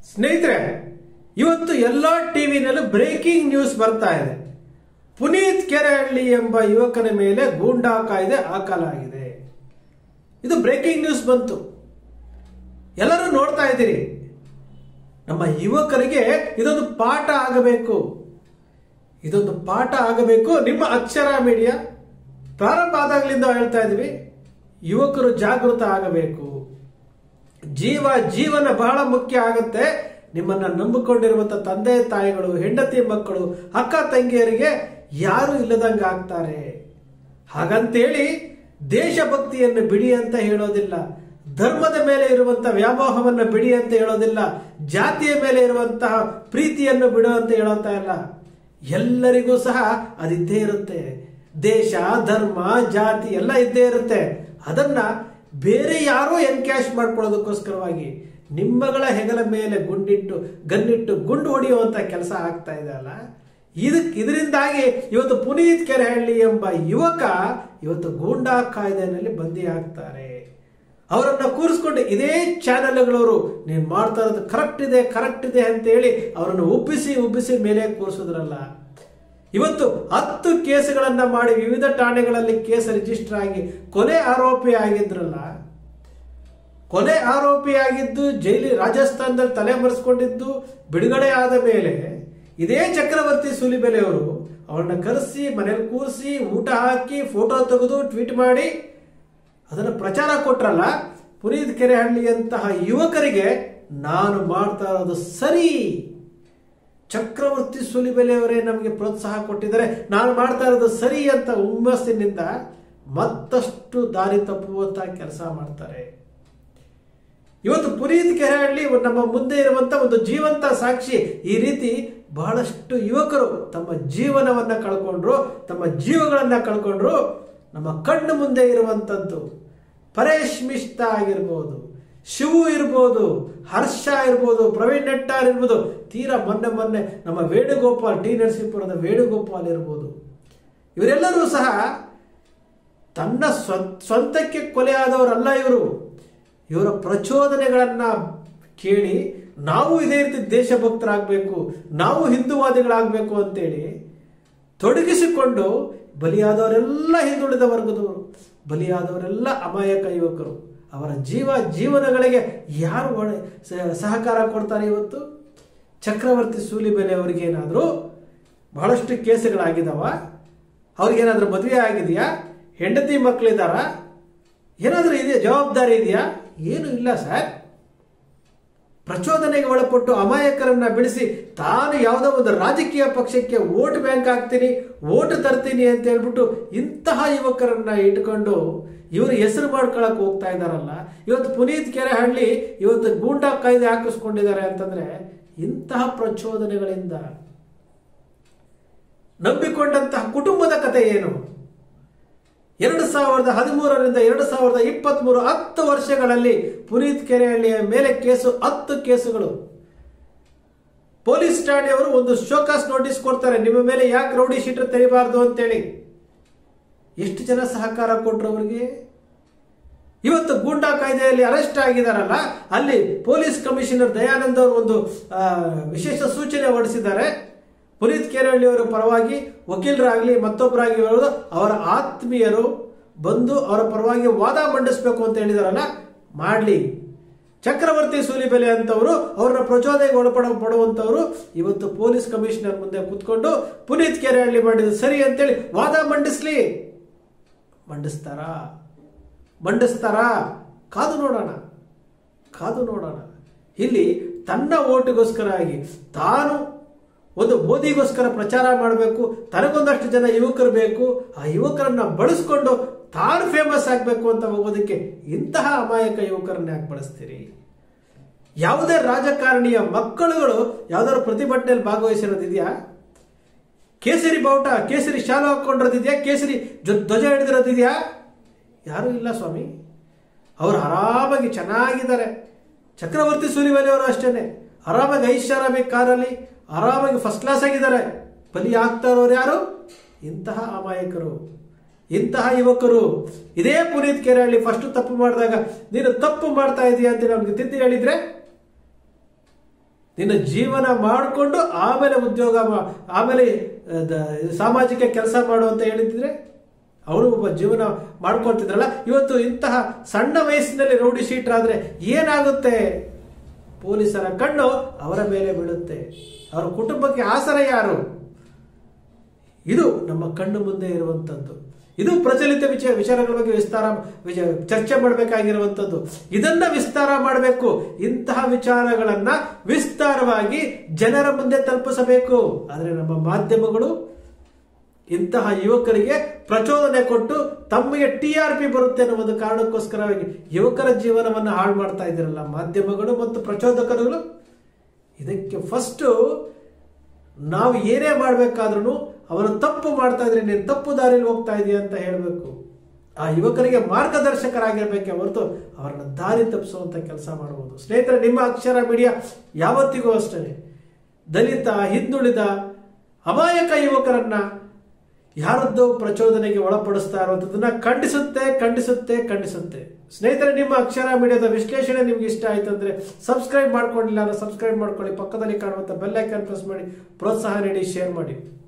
ಸ್ನೇಹಿತರೆ ಇವತ್ತು ಎಲ್ಲ ಟಿವಿನಲ್ಲೂ ಬ್ರೇಕಿಂಗ್ ನ್ಯೂಸ್ ಬರ್ತಾ ಇದೆ ಪುನೀತ್ ಕೆರೆಹಳ್ಳಿ ಎಂಬ ಯುವಕನ ಮೇಲೆ ಗೂಂಡಾ ಕಾಯ್ದೆ ಹಾಕಲಾಗಿದೆ ಇದು ಬ್ರೇಕಿಂಗ್ ನ್ಯೂಸ್ ಬಂತು ಎಲ್ಲರೂ ನೋಡ್ತಾ ಇದ್ದೀರಿ ನಮ್ಮ ಯುವಕರಿಗೆ ಇದೊಂದು ಪಾಠ ಆಗಬೇಕು ಇದೊಂದು ಪಾಠ ಆಗಬೇಕು ನಿಮ್ಮ ಅಕ್ಷರ ಮೀಡಿಯಾ ಪ್ರಾರಂಭ ಆದಾಗಲಿಂದ ಹೇಳ್ತಾ ಇದ್ವಿ ಯುವಕರು ಜಾಗೃತ ಆಗಬೇಕು ಜೀವ ಜೀವನ ಬಹಳ ಮುಖ್ಯ ಆಗುತ್ತೆ ನಿಮ್ಮನ್ನ ನಂಬಿಕೊಂಡಿರುವಂತ ತಂದೆ ತಾಯಿಗಳು ಹೆಂಡತಿ ಮಕ್ಕಳು ಅಕ್ಕ ತಂಗಿಯರಿಗೆ ಯಾರು ಇಲ್ಲದಂಗ ಆಗ್ತಾರೆ ಹಾಗಂತೇಳಿ ದೇಶಭಕ್ತಿಯನ್ನು ಬಿಡಿ ಅಂತ ಹೇಳೋದಿಲ್ಲ ಧರ್ಮದ ಮೇಲೆ ಇರುವಂತಹ ವ್ಯಾಮೋಹವನ್ನು ಬಿಡಿ ಅಂತ ಹೇಳೋದಿಲ್ಲ ಜಾತಿಯ ಮೇಲೆ ಇರುವಂತಹ ಪ್ರೀತಿಯನ್ನು ಬಿಡು ಅಂತ ಹೇಳೋತಾ ಇಲ್ಲ ಎಲ್ಲರಿಗೂ ಸಹ ಅದಿದ್ದೇ ಇರುತ್ತೆ ದೇಶ ಧರ್ಮ ಜಾತಿ ಎಲ್ಲ ಇದ್ದೇ ಇರುತ್ತೆ ಅದನ್ನ ಬೇರೆ ಯಾರೋ ಎನ್ಕ್ಯಾಶ್ ಮಾಡ್ಕೊಳ್ಳೋದಕ್ಕೋಸ್ಕರವಾಗಿ ನಿಮ್ಮಗಳ ಹೆಗಲ ಮೇಲೆ ಗುಂಡಿಟ್ಟು ಗನ್ನಿಟ್ಟು ಗುಂಡು ಹೊಡೆಯುವಂತ ಕೆಲಸ ಆಗ್ತಾ ಇದೆ ಅಲ್ಲ ಇದಕ್ ಇದರಿಂದಾಗಿ ಇವತ್ತು ಪುನೀತ್ ಕೆರೆಹಳ್ಳಿ ಎಂಬ ಯುವಕ ಇವತ್ತು ಗೂಂಡಾ ಕಾಯ್ದೆನಲ್ಲಿ ಬಂದಿ ಆಗ್ತಾರೆ ಅವರನ್ನ ಕೂರಿಸ್ಕೊಂಡು ಇದೇ ಚಾನೆಲ್ಗಳವರು ನೀನ್ ಮಾಡ್ತಾ ಇರೋದು ಕರೆಕ್ಟ್ ಇದೆ ಕರೆಕ್ಟ್ ಇದೆ ಅಂತ ಹೇಳಿ ಅವರನ್ನು ಉಬ್ಬಿಸಿ ಉಬ್ಬಿಸಿ ಮೇಲೆ ಕೂರಿಸಿದ್ರಲ್ಲ ಇವತ್ತು ಹತ್ತು ಕೇಸುಗಳನ್ನ ಮಾಡಿ ವಿವಿಧ ಠಾಣೆಗಳಲ್ಲಿ ಕೇಸ್ ರಿಜಿಸ್ಟರ್ ಆಗಿ ಕೊನೆ ಆರೋಪಿ ಆಗಿದ್ರಲ್ಲ ಕೊನೆ ಆರೋಪಿಯಾಗಿದ್ದು ಜೈಲಿ ರಾಜಸ್ಥಾನದಲ್ಲಿ ತಲೆ ಮರೆಸ್ಕೊಂಡಿದ್ದು ಬಿಡುಗಡೆ ಆದ ಮೇಲೆ ಇದೇ ಚಕ್ರವರ್ತಿ ಸುಲಿಬೆಲೆಯವರು ಅವರನ್ನ ಕರೆಸಿ ಮನೇಲಿ ಕೂರಿಸಿ ಊಟ ಹಾಕಿ ಫೋಟೋ ತೆಗೆದು ಟ್ವೀಟ್ ಮಾಡಿ ಅದನ್ನು ಪ್ರಚಾರ ಕೊಟ್ರಲ್ಲ ಪುನೀತ್ ಕೆರೆಹಳ್ಳಿಯಂತಹ ಯುವಕರಿಗೆ ನಾನು ಮಾಡ್ತಾ ಇರೋದು ಸರಿ ಚಕ್ರವರ್ತಿ ಸುಲಿಬೆಲೆಯವರೇ ನಮಗೆ ಪ್ರೋತ್ಸಾಹ ಕೊಟ್ಟಿದ್ದಾರೆ ನಾನು ಮಾಡ್ತಾ ಇರೋದು ಸರಿ ಅಂತ ಹುಮ್ಮಸ್ಸಿನಿಂದ ಮತ್ತಷ್ಟು ದಾರಿ ತಪ್ಪುವಂತ ಕೆಲಸ ಮಾಡ್ತಾರೆ ಇವತ್ತು ಪುನೀತ್ ಕೆರೆಹಳ್ಳಿ ನಮ್ಮ ಮುಂದೆ ಇರುವಂತ ಒಂದು ಜೀವಂತ ಸಾಕ್ಷಿ ಈ ರೀತಿ ಬಹಳಷ್ಟು ಯುವಕರು ತಮ್ಮ ಜೀವನವನ್ನ ಕಳ್ಕೊಂಡ್ರು ತಮ್ಮ ಜೀವಗಳನ್ನ ಕಳ್ಕೊಂಡ್ರು ನಮ್ಮ ಕಣ್ಣು ಮುಂದೆ ಇರುವಂತದ್ದು ಪರೇಶ್ ಮಿಶ್ತಾ ಆಗಿರ್ಬೋದು ಶಿವು ಇರ್ಬೋದು ಹರ್ಷ ಇರ್ಬೋದು ಪ್ರವೀಣ್ ನೆಟ್ಟಾರ್ ಇರ್ಬೋದು ತೀರಾ ಮೊನ್ನೆ ಮೊನ್ನೆ ನಮ್ಮ ವೇಣುಗೋಪಾಲ್ ಟಿ ನರಸೀಪುರದ ವೇಣುಗೋಪಾಲ್ ಇರ್ಬೋದು ಇವರೆಲ್ಲರೂ ಸಹ ತನ್ನ ಸ್ವಂತಕ್ಕೆ ಕೊಲೆ ಆದವರಲ್ಲ ಇವರು ಇವರ ಪ್ರಚೋದನೆಗಳನ್ನ ಕೇಳಿ ನಾವು ಇದೇ ರೀತಿ ದೇಶಭಕ್ತರಾಗಬೇಕು ನಾವು ಹಿಂದೂವಾದಿಗಳಾಗಬೇಕು ಅಂತೇಳಿ ತೊಡಗಿಸಿಕೊಂಡು ಬಲಿಯಾದವರೆಲ್ಲ ಹಿಂದುಳಿದ ವರ್ಗದವರು ಬಲಿಯಾದವರೆಲ್ಲ ಅಮಾಯಕ ಯುವಕರು ಅವರ ಜೀವ ಜೀವನಗಳಿಗೆ ಯಾರು ಒಳ್ಳೆ ಸಹಕಾರ ಕೊಡ್ತಾರೆ ಇವತ್ತು ಚಕ್ರವರ್ತಿ ಸೂಲಿಬೆಲೆ ಅವರಿಗೇನಾದರೂ ಬಹಳಷ್ಟು ಕೇಸುಗಳಾಗಿದಾವ ಅವ್ರಿಗೇನಾದ್ರೂ ಮದುವೆ ಆಗಿದೆಯಾ ಹೆಂಡತಿ ಮಕ್ಕಳಿದಾರ ಏನಾದರೂ ಇದೆಯಾ ಜವಾಬ್ದಾರಿ ಇದೆಯಾ ಏನು ಇಲ್ಲ ಸರ್ ಪ್ರಚೋದನೆಗೆ ಒಳಪಟ್ಟು ಅಮಾಯಕರನ್ನ ಬಿಡಿಸಿ ತಾನು ಯಾವುದೋ ಒಂದು ರಾಜಕೀಯ ಪಕ್ಷಕ್ಕೆ ವೋಟ್ ಬ್ಯಾಂಕ್ ಹಾಕ್ತೀನಿ ವೋಟ್ ತರ್ತೀನಿ ಅಂತ ಹೇಳ್ಬಿಟ್ಟು ಇಂತಹ ಯುವಕರನ್ನ ಇಟ್ಕೊಂಡು ಇವರು ಹೆಸರು ಮಾಡ್ಕೊಳಕ್ ಹೋಗ್ತಾ ಇದಾರಲ್ಲ ಇವತ್ತು ಪುನೀತ್ ಕೆರೆಹಳ್ಳಿ ಇವತ್ತು ಗೂಂಡಾ ಕಾಯ್ದೆ ಹಾಕಿಸ್ಕೊಂಡಿದ್ದಾರೆ ಅಂತಂದ್ರೆ ಇಂತಹ ಪ್ರಚೋದನೆಗಳಿಂದ ನಂಬಿಕೊಂಡಂತಹ ಕುಟುಂಬದ ಕತೆ ಏನು ಎರಡು ಸಾವಿರದ ಹದಿಮೂರರಿಂದ ಎರಡು ಸಾವಿರದ ಇಪ್ಪತ್ತ್ ಮೂರು ಹತ್ತು ವರ್ಷಗಳಲ್ಲಿ ಪುನೀತ್ ಕೆರೆಹಳ್ಳಿಯ ಮೇಲೆ ಕೇಸು ಹತ್ತು ಕೇಸುಗಳು ಪೊಲೀಸ್ ಠಾಣೆಯವರು ಒಂದು ಶೋಕಾಸ್ ನೋಟಿಸ್ ಕೊಡ್ತಾರೆ ನಿಮ್ಮ ಮೇಲೆ ಯಾಕೆ ರೌಡಿ ಶೀಟರ್ ತೆರಿಬಾರ್ದು ಅಂತೇಳಿ ಎಷ್ಟು ಜನ ಸಹಕಾರ ಕೊಟ್ರು ಅವರಿಗೆ ಇವತ್ತು ಗೂಂಡಾ ಕಾಯ್ದೆಯಲ್ಲಿ ಅರೆಸ್ಟ್ ಆಗಿದಾರಲ್ಲ ಅಲ್ಲಿ ಪೊಲೀಸ್ ಕಮಿಷನರ್ ದಯಾನಂದ್ ಅವರು ಒಂದು ವಿಶೇಷ ಸೂಚನೆ ಹೊರಡಿಸಿದ್ದಾರೆ ಪುನೀತ್ ಕೆರೆಹಳ್ಳಿ ಅವರ ಪರವಾಗಿ ವಕೀಲರಾಗಲಿ ಮತ್ತೊಬ್ಬರಾಗಿ ಹೇಳೋದು ಅವರ ಆತ್ಮೀಯರು ಬಂದು ಅವರ ಪರವಾಗಿ ವಾದ ಮಂಡಿಸಬೇಕು ಅಂತ ಹೇಳಿದಾರಲ್ಲ ಮಾಡಲಿ ಚಕ್ರವರ್ತಿ ಸೂಲಿಬೆಲೆ ಅಂತವರು ಅವರ ಪ್ರಚೋದನೆಗೆ ಒಳಪಡ ಪಡುವಂತವರು ಇವತ್ತು ಪೊಲೀಸ್ ಕಮಿಷನರ್ ಮುಂದೆ ಕೂತ್ಕೊಂಡು ಪುನೀತ್ ಕೆರೆಹಳ್ಳಿ ಮಾಡಿದ ಸರಿ ಅಂತೇಳಿ ವಾದ ಮಂಡಿಸ್ಲಿ ಮಂಡಿಸ್ತಾರಾ ಮಂಡಿಸ್ತಾರಾ ಕಾದು ನೋಡೋಣ ಕಾದು ನೋಡೋಣ ಇಲ್ಲಿ ತನ್ನ ಓಟಿಗೋಸ್ಕರ ಆಗಿ ತಾನು ಒಂದು ಮೋದಿಗೋಸ್ಕರ ಪ್ರಚಾರ ಮಾಡಬೇಕು ತನಗೊಂದಷ್ಟು ಜನ ಯುವಕರು ಬೇಕು ಆ ಯುವಕರನ್ನ ಬಳಸ್ಕೊಂಡು ತಾನು ಫೇಮಸ್ ಆಗಬೇಕು ಅಂತ ಹೋಗೋದಕ್ಕೆ ಇಂತಹ ಅಮಾಯಕ ಯುವಕರನ್ನ ಯಾಕೆ ಬಳಸ್ತೀರಿ ಯಾವುದೇ ರಾಜಕಾರಣಿಯ ಮಕ್ಕಳುಗಳು ಯಾವ್ದಾದ್ರು ಪ್ರತಿಭಟನೆಯಲ್ಲಿ ಭಾಗವಹಿಸಿರೋದಿದೆಯಾ ಕೇಸರಿ ಬಾವುಟ ಕೇಸರಿ ಶಾಲು ಹಾಕೊಂಡಿರೋದಿದೆಯಾ ಕೇಸರಿ ಧ್ವಜ ಹಿಡಿದಿರೋದಿದೆಯಾ ಯಾರೂ ಇಲ್ಲ ಸ್ವಾಮಿ ಅವರು ಆರಾಮಾಗಿ ಚೆನ್ನಾಗಿದ್ದಾರೆ ಚಕ್ರವರ್ತಿ ಸೂಲಿವೇಲಿ ಅವರು ಅಷ್ಟೇನೆ ಆರಾಮಾಗಿ ಐಷಾರಾಮಿ ಕಾರಲ್ಲಿ ಆರಾಮಾಗಿ ಫಸ್ಟ್ ಕ್ಲಾಸ್ ಆಗಿದ್ದಾರೆ ಬಲಿ ಆಗ್ತಾ ಇರೋರು ಯಾರು ಇಂತಹ ಅಮಾಯಕರು ಇಂತಹ ಯುವಕರು ಇದೇ ಪುನೀತ್ ಕೆರೆಹಳ್ಳಿ ಫಸ್ಟ್ ತಪ್ಪು ಮಾಡಿದಾಗ ನೀನು ತಪ್ಪು ಮಾಡ್ತಾ ಇದೀಯ ಅಂತ ನಮ್ಗೆ ತಿದ್ದಿ ಹೇಳಿದ್ರೆ ನಿನ್ನ ಜೀವನ ಮಾಡಿಕೊಂಡು ಆಮೇಲೆ ಉದ್ಯೋಗ ಮಾ- ಆಮೇಲೆ ಆ, ದ- ಸಾಮಾಜಿಕ ಕೆಲಸ ಮಾಡು ಅಂತ ಹೇಳಿದ್ರೆ ಅವರು ಒಬ್ಬ ಜೀವನ ಮಾಡ್ಕೊಳ್ತಿದ್ರಲ್ಲ ಇವತ್ತು ಇಂತಹ ಸಣ್ಣ ವಯಸ್ಸಿನಲ್ಲಿ ರೌಡಿ ಶೀಟರ್ ಆದ್ರೆ ಏನಾಗುತ್ತೆ ಪೊಲೀಸರ ಕಣ್ಣು ಅವರ ಮೇಲೆ ಬೀಳುತ್ತೆ ಅವರ ಕುಟುಂಬಕ್ಕೆ ಆಸರ ಯಾರು ಇದು ನಮ್ಮ ಕಣ್ಣು ಮುಂದೆ ಇರುವಂತದ್ದು ಇದು ಪ್ರಚಲಿತ ವಿಚಾರ ವಿಚಾರಗಳ ಬಗ್ಗೆ ವಿಸ್ತಾರ ವಿಚ- ಚರ್ಚೆ ಮಾಡಬೇಕಾಗಿರುವಂತದ್ದು ಇದನ್ನ ವಿಸ್ತಾರ ಮಾಡಬೇಕು ಇಂತಹ ವಿಚಾರಗಳನ್ನ ವಿಸ್ತಾರವಾಗಿ ಜನರ ಮುಂದೆ ತಲುಪಿಸಬೇಕು ಆದರೆ ನಮ್ಮ ಮಾಧ್ಯಮಗಳು ಇಂತಹ ಯುವಕರಿಗೆ ಪ್ರಚೋದನೆ ಕೊಟ್ಟು ತಮಗೆ ಟಿ ಆರ್ ಪಿ ಬರುತ್ತೆ ಅನ್ನೋ ಒಂದು ಕಾರಣಕ್ಕೋಸ್ಕರವಾಗಿ ಯುವಕರ ಜೀವನವನ್ನು ಹಾಳು ಮಾಡ್ತಾ ಇದ್ದೀರಲ್ಲ ಮಾಧ್ಯಮಗಳು ಮತ್ತು ಪ್ರಚೋದಕರುಗಳು ಇದಕ್ಕೆ ಫಸ್ಟು ನಾವು ಏನೇ ಮಾಡಬೇಕಾದ್ರೂ ಅವರು ತಪ್ಪು ಮಾಡ್ತಾ ಇದ್ರೆ ನೀನು ತಪ್ಪು ದಾರಿಯಲ್ಲಿ ಹೋಗ್ತಾ ಇದೀಯ ಅಂತ ಹೇಳಬೇಕು ಆ ಯುವಕರಿಗೆ ಮಾರ್ಗದರ್ಶಕರಾಗಿರ್ಬೇಕೆ ಹೊರತು ಅವರನ್ನ ದಾರಿ ತಪ್ಪಿಸುವಂತ ಕೆಲಸ ಮಾಡಬಹುದು ಸ್ನೇಹಿತರೆ ನಿಮ್ಮ ಅಕ್ಷರ ಮೀಡಿಯಾ ಯಾವತ್ತಿಗೂ ಅಷ್ಟೇ ದಲಿತ ಹಿಂದುಳಿದ ಅಮಾಯಕ ಯುವಕರನ್ನ ಯಾರದ್ದೋ ಪ್ರಚೋದನೆಗೆ ಒಳಪಡಿಸ್ತಾ ಇರುವಂಥದ್ದನ್ನ ಖಂಡಿಸುತ್ತೆ ಖಂಡಿಸುತ್ತೆ ಖಂಡಿಸುತ್ತೆ ಸ್ನೇಹಿತರೆ ನಿಮ್ಮ ಅಕ್ಷರ ಮೀಡಿಯಾದ ವಿಶ್ಲೇಷಣೆ ನಿಮ್ಗೆ ಇಷ್ಟ ಆಯ್ತು ಅಂದ್ರೆ ಸಬ್ಸ್ಕ್ರೈಬ್ ಮಾಡ್ಕೊಂಡಿಲ್ಲ ಅಂದ್ರೆ ಸಬ್ಸ್ಕ್ರೈಬ್ ಮಾಡ್ಕೊಳ್ಳಿ ಪಕ್ಕದಲ್ಲಿ ಕಾಣುವಂತ ಬೆಲ್ ಐಕಾನ್ ಪ್ರೆಸ್ ಮಾಡಿ ಪ್ರೋತ್ಸಾಹ ನೀಡಿ ಶೇರ್ ಮಾಡಿ